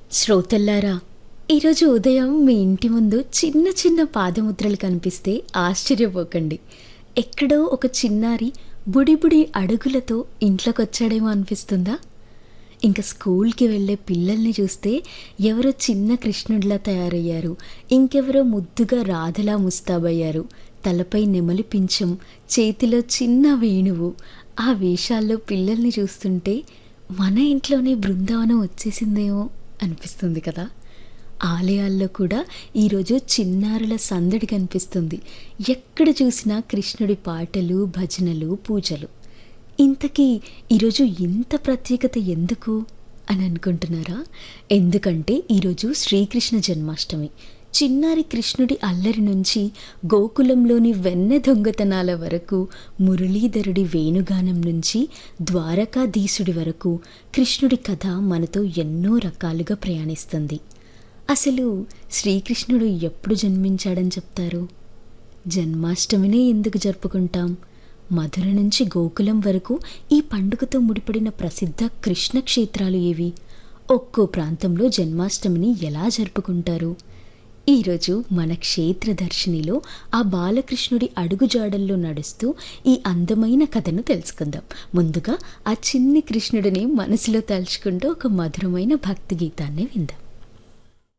శ్రోతల్లారా ఈరోజు ఉదయం మీ ఇంటి ముందు చిన్న చిన్న పాదముద్రలు కనిపిస్తే ఆశ్చర్యపోకండి ఎక్కడో ఒక చిన్నారి బుడి బుడి అడుగులతో ఇంట్లోకి వచ్చాడేమో అనిపిస్తుందా ఇంకా స్కూల్కి వెళ్ళే పిల్లల్ని చూస్తే ఎవరో చిన్న కృష్ణుడిలా తయారయ్యారు ఇంకెవరో ముద్దుగా రాధలా ముస్తాబయ్యారు తలపై నెమలి పించం చేతిలో చిన్న వేణువు ఆ వేషాల్లో పిల్లల్ని చూస్తుంటే మన ఇంట్లోనే బృందావనం వచ్చేసిందేమో అనిపిస్తుంది కదా ఆలయాల్లో కూడా ఈరోజు చిన్నారుల సందడి కనిపిస్తుంది ఎక్కడ చూసినా కృష్ణుడి పాటలు భజనలు పూజలు ఇంతకీ ఈరోజు ఇంత ప్రత్యేకత ఎందుకు అని అనుకుంటున్నారా ఎందుకంటే ఈరోజు శ్రీకృష్ణ జన్మాష్టమి చిన్నారి కృష్ణుడి అల్లరి నుంచి గోకులంలోని వెన్నె దొంగతనాల వరకు మురళీధరుడి వేణుగానం నుంచి ద్వారకాధీశుడి వరకు కృష్ణుడి కథ మనతో ఎన్నో రకాలుగా ప్రయాణిస్తుంది అసలు శ్రీకృష్ణుడు ఎప్పుడు జన్మించాడని చెప్తారు జన్మాష్టమినే ఎందుకు జరుపుకుంటాం మధుర నుంచి గోకులం వరకు ఈ పండుగతో ముడిపడిన ప్రసిద్ధ కృష్ణ క్షేత్రాలు ఏవి ఒక్కో ప్రాంతంలో జన్మాష్టమిని ఎలా జరుపుకుంటారు ఈరోజు మన క్షేత్ర దర్శినిలో ఆ బాలకృష్ణుడి అడుగుజాడల్లో నడుస్తూ ఈ అందమైన కథను తెలుసుకుందాం ముందుగా ఆ చిన్ని కృష్ణుడిని మనసులో తలుచుకుంటూ ఒక మధురమైన భక్తి గీతాన్ని విందాం